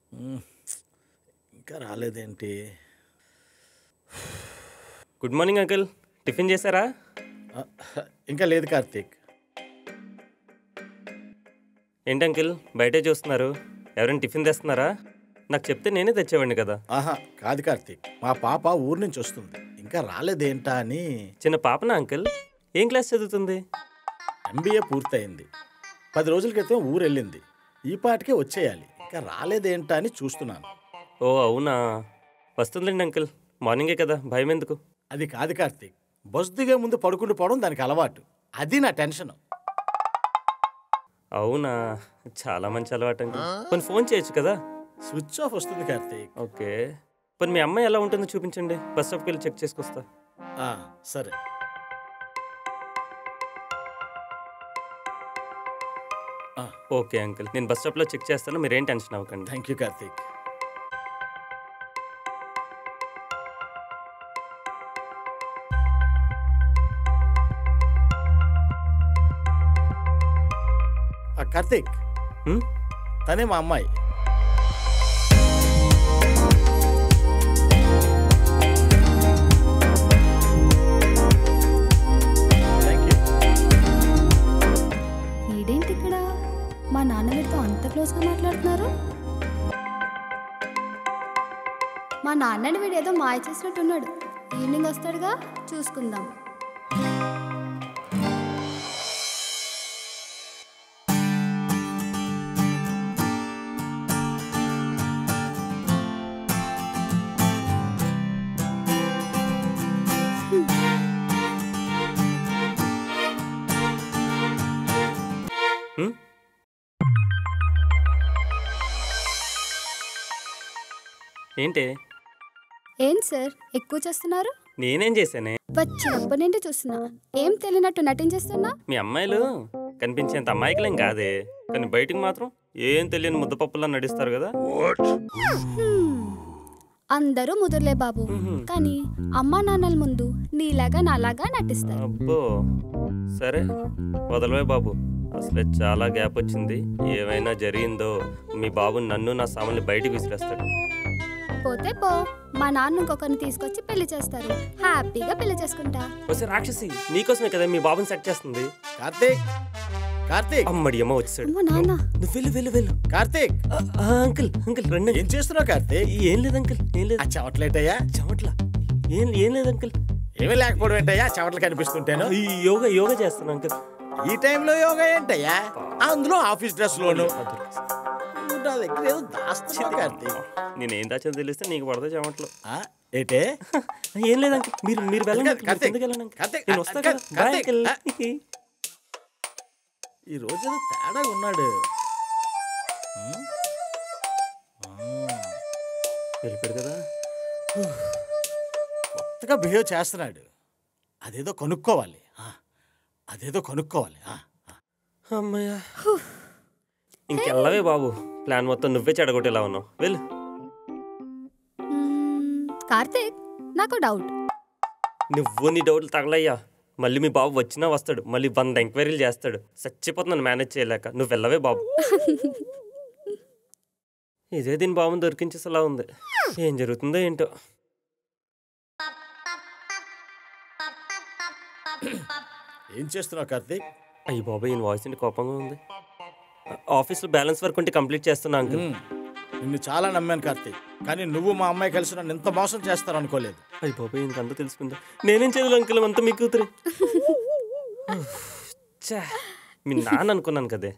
మ్మ్. ఇంకా రాలేదేంటి good morning uncle tiffin చేశారా ఆ, ఇంకా లేదు కార్తీక్ ఏంటి అంకుల్ బయటే చూస్తున్నారు ఎవరైనా టిఫిన్ తెస్తున్నారా నాకు చెప్తే నేనే తెచ్చేవాడిని కదా ఆహా కాదు కార్తీక్ మా పాప ఊరు నుంచి వస్తుంది ఇంకా రాలేదేంటా అని చిన్న పాపనా అంకుల్ ఏం క్లాస్ చదువుతుంది ఎంబీఏ పూర్తయింది పది రోజుల క్రితం ఊరు వెళ్ళింది ఈ పాటికే వచ్చేయాలి ఇంకా రాలేదేంటా అని చూస్తున్నాను ఓ అవునా వస్తుందండి అంకుల్ మార్నింగే కదా భయం ఎందుకు అది కాదు కార్తీక్ బస్ దిగే ముందు పడుకుంటూ పోవడం దానికి అలవాటు అది నా టెన్షన్ అవునా చాలా మంచి అలవాటు అంకుల్ కొన్ని ఫోన్ చేయొచ్చు కదా స్విచ్ ఆఫ్ వస్తుంది కార్తీక్ ఓకే పోనీ మీ అమ్మాయి ఎలా ఉంటుందో చూపించండి బస్ స్టాప్కి వెళ్ళి చెక్ చేసుకొస్తా ఆ, సరే ఓకే అంకుల్ నేను బస్ స్టాప్లో చెక్ చేస్తాను మీరేం టెన్షన్ అవ్వకండి థ్యాంక్ యూ కార్తీక్ ఆ, కార్తీక్ హ్మ్? తనే మా అమ్మాయి థ్యాంక్ యూ వీడేంటి ఇక్కడ మా నాన్న వీడితో అంత క్లోజ్గా మాట్లాడుతున్నారు మా నాన్నని వీడు ఏదో మాయ చేసినట్టున్నాడు ఈవినింగ్ వస్తాడుగా చూసుకుందాం హ్మ్? ఏంటి ఏం సార్ ఎక్కువ చేస్తున్నారు నేనేం చేశానే వచ్చినప్పటి నుండి చూస్తున్నా ఏం తెలియనట్టు నటించేస్తున్నా మీ అమ్మాయిలు కనిపించేంత అమ్మాయికులేం కాదే కానీ బయటికి మాత్రం ఏం తెలియని ముద్దపప్పులా నడుస్తారు కదా హ్మ్. అందరూ ముదురులే బాబు కానీ అమ్మా నాన్నల ముందు నీలాగా నాలాగా నటిస్తారు అబ్బో సరే వదలవే బాబు అసలే చాలా గ్యాప్ వచ్చింది ఏమైనా జరిగిందో మీ బాబు నన్ను నా సామాన్లు బయటికి విసిరేస్తాడు పోతే పో మా నాన్న ఇంకొకరిని తీసుకొచ్చి పెళ్లి చేస్తారు హ్యాపీగా పెళ్లి చేసుకుంటా వస్తే రాక్షసి నీకోసమే కదా మీ బాబుని సెట్ చేస్తుంది కార్తీక్ కార్తీక్ అమ్మడి అమ్మ వచ్చాడు అమ్మో నాన్న నువ్వు వెళ్ళు వెళ్ళు వెళ్ళు కార్తీక్ ఆ, ఆ, అంకుల్ అంకుల్ రండి ఏం చేస్తున్నావు కార్తీక్ ఏం లేదు అంకుల్ ఏం లేదు ఆ చెవట్లేటయ్యా చెమట్ల ఏం ఏం లేదు అంకుల్ ఏమీ లేకపోవడం ఏంటయ్యా చెవట్లు కనిపిస్తుంటాను ఈ యోగా యోగా చేస్తాను అంకుల్ ఈ టైంలో యోగా ఏంటయ్యా అందులో ఆఫీస్ డ్రెస్ లోను నువ్వు నా దగ్గర ఏదో దాస్తున్నావు కార్తీక్ నేను ఏం దాచని తెలిస్తే నీకు పడతా చెమట్లు ఆ, ఏటే ఏం లేదు అంకుల్ మీరు మీరు వెళ్ళండి uncle. మీరు కార్తీక్, కిందకి వెళ్ళండి uncle. కార్తీక్, నేను వస్తా కా- కదా బాయ్ కార్తీక్, అంకుల్ ఆ. ఈ రోజు ఏదో తేడా ఉన్నాడు ఉమ్. ఆ, వెళ్ళిపోయాడు కదా కొత్తగా బిహేవ్ చేస్తున్నాడు అదేదో కొనుక్కోవాలి ఆ, అదేదో కొనుక్కోవాలి ఆ, ఆ. అమ్మయ్యా ఇంకెళ్ళవే బాబు ప్లాన్ మొత్తం నువ్వే చెడగొట్టేలా ఉన్నావు వెళ్ళు మ్మ్, కార్తీక్ నాకు డౌట్ నువ్వు నీ డౌట్లు తగలయ్యా మళ్ళీ మీ బాబు వచ్చినా వస్తాడు మళ్ళీ వంద ఎంక్వైరీలు చేస్తాడు చచ్చిపోతున్నాను మేనేజ్ చేయలేక నువ్వు వెళ్ళవే బాబు ఇదే దీని బాబుని దొరికించేసేలా ఉంది ఏం జరుగుతుందో ఏంటో ఏం చేస్తున్నావు కార్తీక్ అయ్యి బాబు ఈయన వాయిస్ ఏంటి కోపంగా ఉంది ఆఫీస్లో బ్యాలెన్స్ వర్క్ ఉంటే కంప్లీట్ చేస్తున్నా అంకుల్ ఉమ్, నిన్ను చాలా నమ్మాను కార్తీక్ కానీ నువ్వు మా అమ్మాయి కలిసి నన్ను ఇంత మోసం చేస్తారు అనుకోలేదు అయ్యి బాబు ఇంకంతా తెలుసుకుందా నేనేం చదువు అంకుల్ అంతా మీ కూతురే ఛా, మీ నాన్న అనుకున్నాను కదే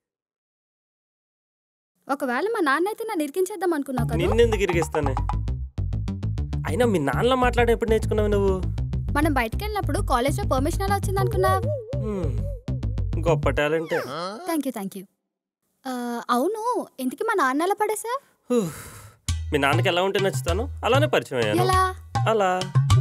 ఒకవేళ మా నాన్న అయితే నన్ను ఇరికించేద్దాం అనుకున్నావు కదా నిన్నెందుకు ఇరిగిస్తానే అయినా మీ నాన్నలో మాట్లాడే ఎప్పుడు నేర్చుకున్నావు నువ్వు మనం బయటకు వెళ్ళినప్పుడు కాలేజ్లో పర్మిషన్ ఎలా వచ్చింది అనుకున్నావు హ్మ్, గొప్ప టాలెంటే థ్యాంక్ యూ థ్యాంక్ యూ అవును ఇంతకీ మా నాన్న ఎలా పడేసా హూ. మీ నాన్నకి ఎలా ఉంటే నచ్చుతాను అలానే పరిచయం అయ్యాను ఎలా అలా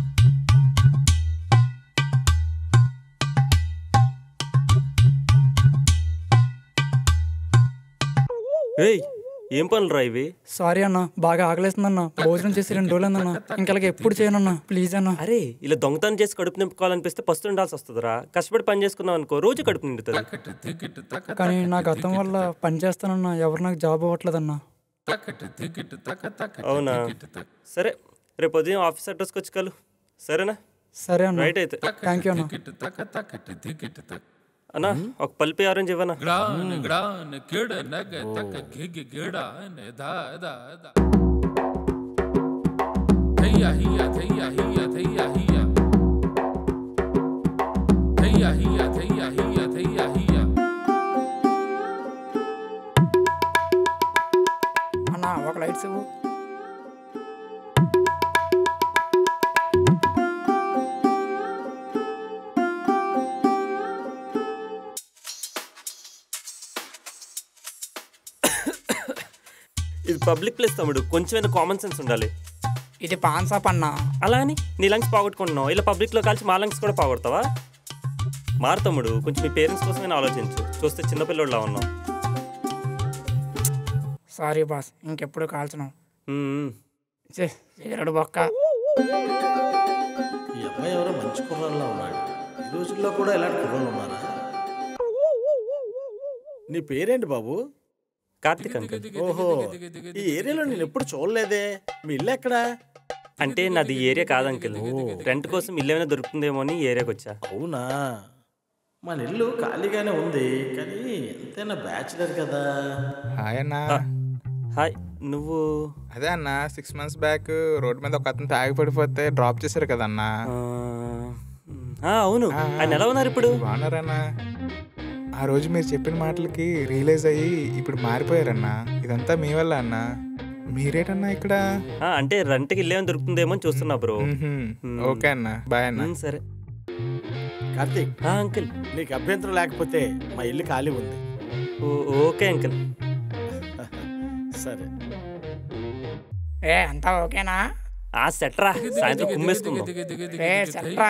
ఏయ్ ఏం పనులు రా ఇవి సారీ అన్న బాగా ఆకలేస్తుందన్న భోజనం చేసి రెండు రోజులు అన్న ఇంకలాగే ఎప్పుడు చేయనన్నా ప్లీజ్ అన్న అరే ఇలా దొంగతనం చేసి కడుపు నింపుకోవాలనిపిస్తే పస్తు ఉండాల్సి వస్తుందిరా కష్టపడి పని చేసుకున్నావు అనుకో రోజు కడుపు నిండుతుంది కానీ నా గతం వల్ల పని చేస్తానన్నా ఎవరు నాకు జాబ్ అవ్వట్లేదన్నా అవునా సరే రేపు ఉదయం ఆఫీస్ అడ్రస్కి వచ్చి కలు సరేనా సరే అన్న రైట్ అయితే థ్యాంక్ యూ అన్న అన్నా ఒక పల్పి ఆరెంజ్ ఇవ్వనా గ్రాన్ గ్రాన్ కిడ నగ తక గిగ గిడ నే దా దా దా థయ్యా హియా థయ్యా హియా థయ్యా హియా థయ్యా హియా థయ్యా హియా థయ్యా హియా అన్న ఒక లైట్స్ ఇవ్వు ఇది పబ్లిక్ ప్లేస్ తమ్ముడు కొంచెమైనా కామన్ సెన్స్ ఉండాలి ఇది పాన్ షాప్ అన్న అలా అని నీ లంగ్స్ పోగొట్టుకుంటున్నావు ఇలా పబ్లిక్లో కలిసి మా లంగ్స్ కూడా పోగొడతావా మారు తమ్ముడు కొంచెం మీ పేరెంట్స్ కోసమైనా ఆలోచించు చూస్తే చిన్నపిల్లోళ్ళ ఉన్నావు సారీ బాస్ ఇంకెప్పుడు కాల్చను మ్మ్. చే సిగరెట్ బొక్క ఈ అబ్బాయి ఎవరో మంచి కుర్రాళ్ళ ఉన్నాడు ఈ రోజుల్లో కూడా ఇలాంటి కుర్రాళ్ళు ఉన్నారా నీ పేరేంటి బాబు కార్తిక్ అంకుల్ ఓహో ఈ ఏరియాలో నేను ఎప్పుడు చూడలేదే మీ ఇల్లు ఎక్కడా అంటే నాది ఈ ఏరియా కాదు అంకుల్ రెంట్ కోసం ఇల్లు ఏమైనా దొరుకుతుందేమో అని ఈ ఏరియాకి వచ్చా అవునా మన ఇల్లు ఖాళీగానే ఉంది కానీ ఎంతైనా బ్యాచులర్ కదా హాయ్ అన్న హాయ్ నువ్వు అదే అన్న సిక్స్ మంత్స్ బ్యాక్ రోడ్ మీద ఒక అతను తాగి పడిపోతే డ్రాప్ చేశారు కదా అన్న ఆ, ఆ, అవును ఆయన ఎలా ఉన్నారు ఇప్పుడు బాగున్నారన్న ఆ రోజు మీరు చెప్పిన మాటలకి రియలైజ్ అయ్యి ఇప్పుడు మారిపోయారన్న ఇదంతా మీ వల్ల అన్న మీరేటన్నా ఇక్కడ ఆ, అంటే రెంట్కి ఇల్లు ఏమైనా దొరుకుతుందేమో అని చూస్తున్నా బ్రో మ్మ్హ్మ్. ఓకే అన్న బాయ్ అన్న మ్మ్, సరే కార్తీక్ ఆ, అంకుల్ నీకు అభ్యంతరం లేకపోతే మా ఇల్లు ఖాళీ ఉంది ఓ- ఓకే అంకుల్ సరే ఏ అంతా ఓకేనా ఆ సెట్రా సాయంత్రం కుమ్మేసుకుందాం ఏ సెట్రా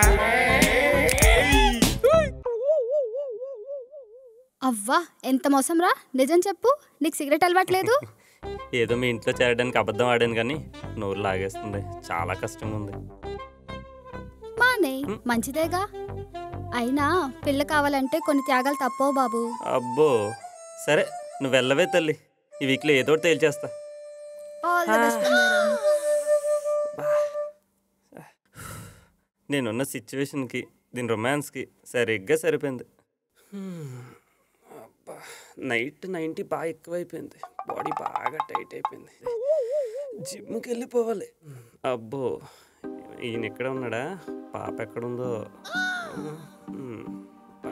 అవ్వా ఎంత మోసం రా నిజం చెప్పు నీకు సిగరెట్ అలవాట్లేదు ఏదో మీ ఇంట్లో చేరడానికి అబద్ధం ఆడాను కానీ నోరు లాగేస్తుంది చాలా కష్టంగా ఉంది మానే మంచిదేగా అయినా పిల్ల కావాలంటే కొన్ని త్యాగాలు తప్పవు బాబు అబ్బో సరే నువ్వు వెళ్ళవే తల్లి ఈ వీక్లో ఏదో ఒకటి తేల్చేస్తా ఆల్ ద బెస్ట్ బంగారం. నేనున్న సిచ్యువేషన్కి దీని రొమాన్స్కి సరిగ్గా సరిపోయింది అబ్బా నైట్ నైంటీ బాగా ఎక్కువైపోయింది బాడీ బాగా టైట్ అయిపోయింది జిమ్కి వెళ్ళిపోవాలి అబ్బో ఈయన ఎక్కడ ఉన్నాడా పాప ఎక్కడుందో మ్మ్. పా.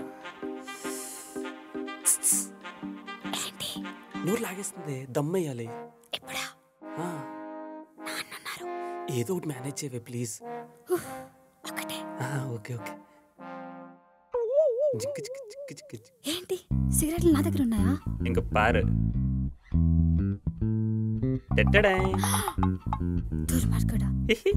నోరు లాగేస్తుంది దమ్మేయాలి ఎప్పుడా ఆ. ఏదో ఒకటి మేనేజ్ చేయవే ప్లీజ్ ఒకటే ఓకే ఓకే జిక్కి జిక్కి జిక్కి జిక్కి జిక్కి. ఏంటి సిగరెట్లు నా దగ్గర ఉన్నాయా ఇంకా పారు టెట్టడాయ్. దుర్మార్గుడా హిహి.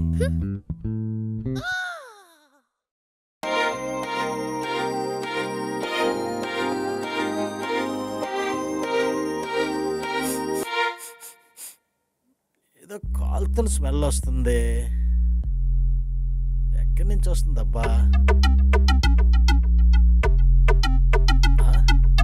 ఏదో కాలుతున్న స్మెల్ వస్తుంది ఎక్కడి నుంచి వస్తుంది అబ్బా ఆ?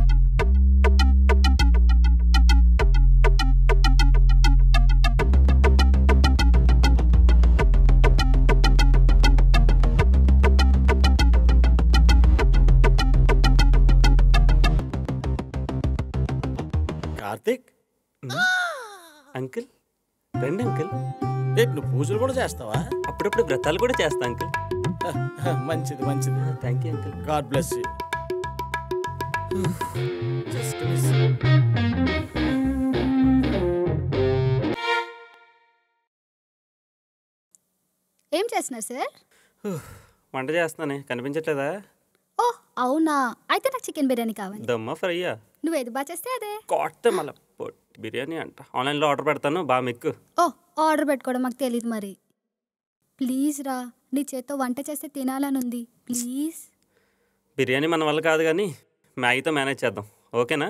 కార్తీక్ అంకుల్ రండి అంకుల్ ఏ నువ్వు పూజలు కూడా చేస్తావా అప్పుడప్పుడు వ్రతాలు కూడా చేస్తా అంకుల్ మంచిది మంచిది thank you uncle God bless you just miss ఏం చేస్తున్నారు సార్ వంట చేస్తున్నానే కనిపించట్లేదా ఓ అవునా అయితే నాకు చికెన్ బిర్యానీ కావాలి దమ్మ ఫ్రైయా నువ్వు ఏది బాగా చేస్తే అదే కొట్టే మళ్ళీ పొట్టి బిర్యానీ అంట ఆన్లైన్లో ఆర్డర్ పెడతాను బాగా మిక్కు ఓ ఆర్డర్ పెట్టుకోవడం మాకు తెలియదు మరి ప్లీజ్ రా నీ చేత్తో వంట చేస్తే తినాలని ఉంది ప్లీజ్ బిర్యానీ మన వల్ల కాదు కానీ మ్యాగీతో మేనేజ్ చేద్దాం ఓకేనా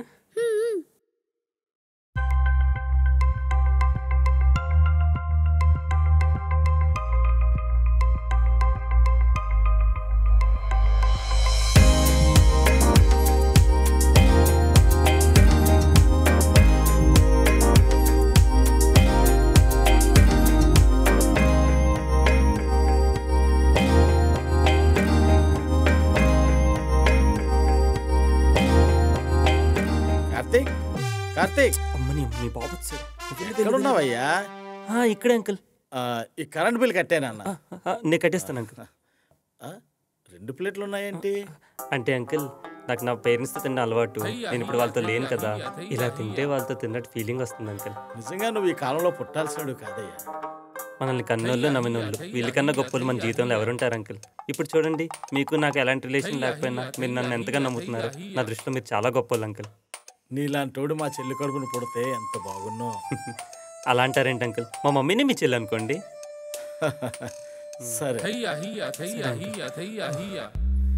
కార్తీక్ కార్తీక్ అమ్మని మీ బాబు వచ్చాడు. ఎక్కడ ఉన్నావయ్యా ఆ, ఇక్కడే అంకుల్ ఆ, ఈ కరెంట్ బిల్ కట్టానన్న ఆ, ఆ, నేను కట్టేస్తాను అంకుల్ ఆ, రెండు ప్లేట్లు ఉన్నాయేంటి అంటే అంకుల్ నాకు నా పేరెంట్స్తో తిన్న అలవాటు నేను ఇప్పుడు వాళ్ళతో లేను కదా ఇలా తింటే వాళ్ళతో తిన్నట్టు ఫీలింగ్ వస్తుంది అంకుల్ నిజంగా నువ్వు ఈ కాలంలో పుట్టాల్సినడు కాదయ్యా మనల్ని కన్నోళ్ళు నమ్మినోళ్ళు వీళ్ళకన్నా గొప్పలు మన జీవితంలో ఎవరుంటారు అంకుల్ ఇప్పుడు చూడండి మీకు నాకు ఎలాంటి రిలేషన్ లేకపోయినా మీరు నన్ను ఎంతగా నమ్ముతున్నారు నా దృష్టిలో మీరు చాలా గొప్పలు అంకుల్ నీలాంటోడు మా చెల్లి కడుపును పుడితే ఎంత బాగున్నో అలా అంటారేంటి అంకుల్ మా మమ్మీని మీ చెల్లి అనుకోండి సరే Thaya, hiya, thaya, hiya, thaya, hiya.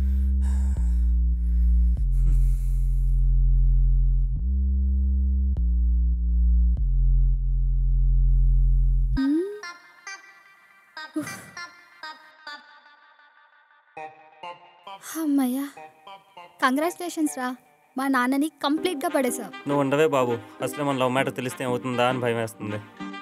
అమ్మయ్యా కంగ్రాచులేషన్స్ రా మా నాన్నని కంప్లీట్గా పడేశావు నువ్వు ఉండవే బాబు అసలు మన లవ్ మ్యాటర్ తెలిస్తే ఏమవుతుందా అని భయం వేస్తుంది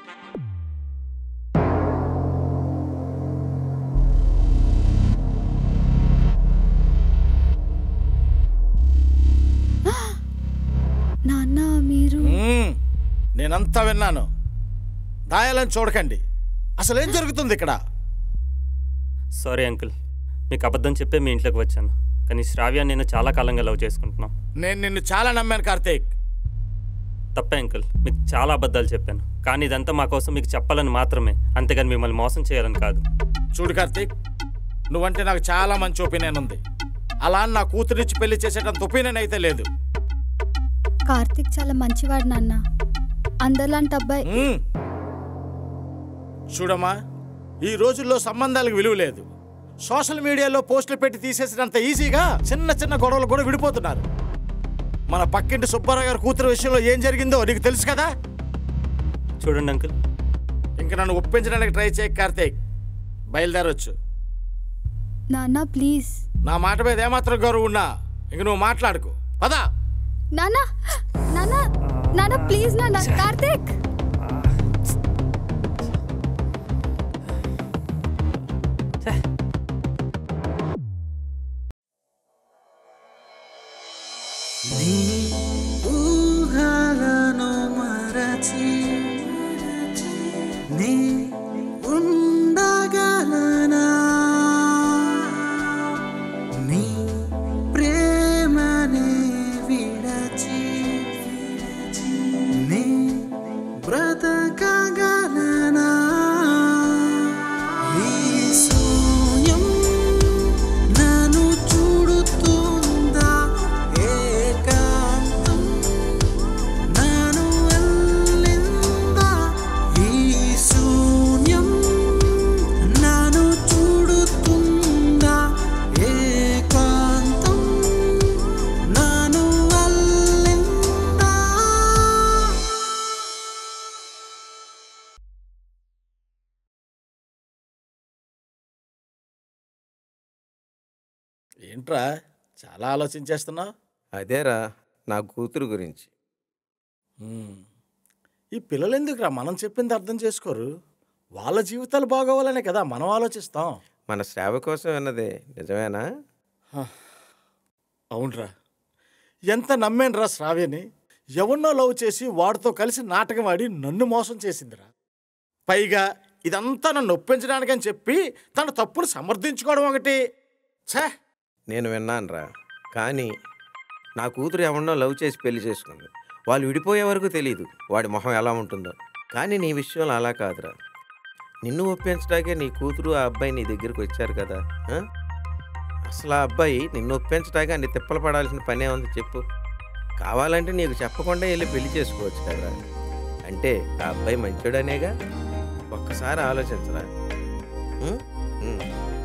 నాన్న మీరు మ్మ్. నేనంతా విన్నాను దాయాలని చూడకండి అసలు ఏం జరుగుతుంది ఇక్కడ సారీ అంకుల్ మీకు అబద్ధం చెప్పే మీ ఇంట్లోకి వచ్చాను కానీ శ్రావ్య నేను చాలా కాలంగా లవ్ చేసుకుంటున్నాం నేను నిన్ను చాలా నమ్మాను కార్తీక్ తప్పే అంకుల్ మీకు చాలా అబద్ధాలు చెప్పాను కానీ ఇదంతా మా కోసం మీకు చెప్పాలని మాత్రమే అంతేగాని మిమ్మల్ని మోసం చేయాలని కాదు చూడు కార్తీక్ నువ్వంటే నాకు చాలా మంచి ఒపీనియన్ ఉంది అలా అని నా కూతురిచ్చి పెళ్లి చేసేటంత ఒపీనియన్ అయితే లేదు కార్తిక్ చాలా మంచివాడు నాన్న అందరిలాంటి అబ్బాయి మ్మ్. చూడమ్మా ఈ రోజుల్లో సంబంధాలకు విలువ లేదు సోషల్ మీడియాలో పోస్టులు పెట్టి తీసేసినంత ఈజీగా చిన్న చిన్న గొడవలు కూడా విడిపోతున్నారు మన పక్కింటి సుబ్బారావు గారి కూతురు విషయంలో ఏం జరిగిందో నీకు తెలుసు కదా చూడండి అంకుల్ ఇంక నన్ను ఒప్పించడానికి ట్రై చేయ కార్తీక్ బయలుదేరొచ్చు నాన్న ప్లీజ్ నా మాట మీద ఏమాత్రం గౌరవం ఉన్నా ఇంక నువ్వు మాట్లాడుకో పదా నాన్న నాన్న నాన్న ప్లీజ్ నాన్న కార్తిక్ ఊహలను మరచి నీ ఉండగలనా నీ ప్రేమనే విడచి నీ బ్రతకగలనా ఈ శూన్యం నన్ను చూడుతుందా ఏకాంతం నన్ను వెళ్ళిందా ఈ శూన్యం నన్ను చూడుతుందా ఏకాంతం నన్ను వెళ్ళిందా ఏంట్రా చాలా ఆలోచించేస్తున్నావు అదేరా నా కూతురు గురించి ఈ పిల్లలు ఎందుకురా మనం చెప్పింది అర్థం చేసుకోరు వాళ్ళ జీవితాలు బాగోవాలనే కదా మనం ఆలోచిస్తాం మన సేవ కోసం విన్నదే నిజమేనా అవునరా ఎంత నమ్మేనరా శ్రావ్యని ఎవరినో లవ్ చేసి వాడితో కలిసి నాటకం ఆడి నన్ను మోసం చేసిందిరా పైగా ఇదంతా నన్ను ఒప్పించడానికని చెప్పి తన తప్పును సమర్థించుకోవడం ఒకటి ఛే నేను విన్నానురా కానీ నా కూతురు ఎవరినో లవ్ చేసి పెళ్లి చేసుకుంది వాళ్ళు విడిపోయే వరకు తెలియదు వాడి మొహం ఎలా ఉంటుందో కానీ నీ విషయంలో అలా కాదురా నిన్ను ఒప్పించడాకే నీ కూతురు ఆ అబ్బాయి నీ దగ్గరికి వచ్చారు కదా ఆ? అసలు ఆ అబ్బాయి నిన్ను ఒప్పించడాకే అన్ని తిప్పలు పడాల్సిన పనే ఉంది చెప్పు కావాలంటే నీకు చెప్పకుండా వెళ్ళి పెళ్లి చేసుకోవచ్చు కదా అంటే ఆ అబ్బాయి మంచోడనేగా ఒక్కసారి ఆలోచించరా ఉం? ఉం.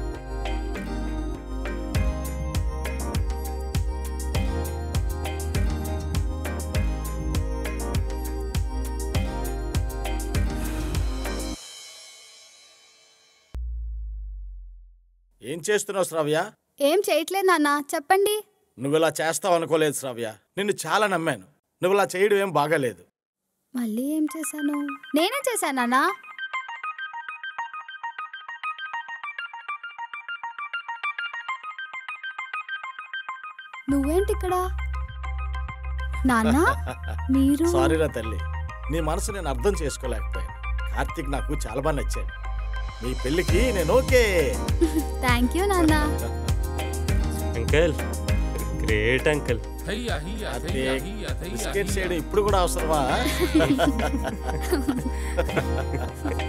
ఏం చేస్తున్నావు శ్రావ్య ఏం చేయట్లేదు నాన్న చెప్పండి నువ్వు ఇలా చేస్తావు అనుకోలేదు శ్రావ్య నిన్ను చాలా నమ్మాను నువ్వు ఇలా చేయడం ఏం బాగాలేదు మళ్ళీ ఏం చేశాను నేనే చేశాను నాన్న నువ్వేంటి ఇక్కడ నాన్న మీరు సారీరా తల్లి నీ మనసు నేను అర్థం చేసుకోలేకపోయాను కార్తీక్ నాకు చాలా బాగా నచ్చాడు మీ పెళ్ళికి నేను ఓకే థ్యాంక్ యూ నాన్న uncle great uncle هيا هيا هيا Karthik هيا هيا biscuit هيا చేయడం ఇప్పుడు కూడా అవసరమా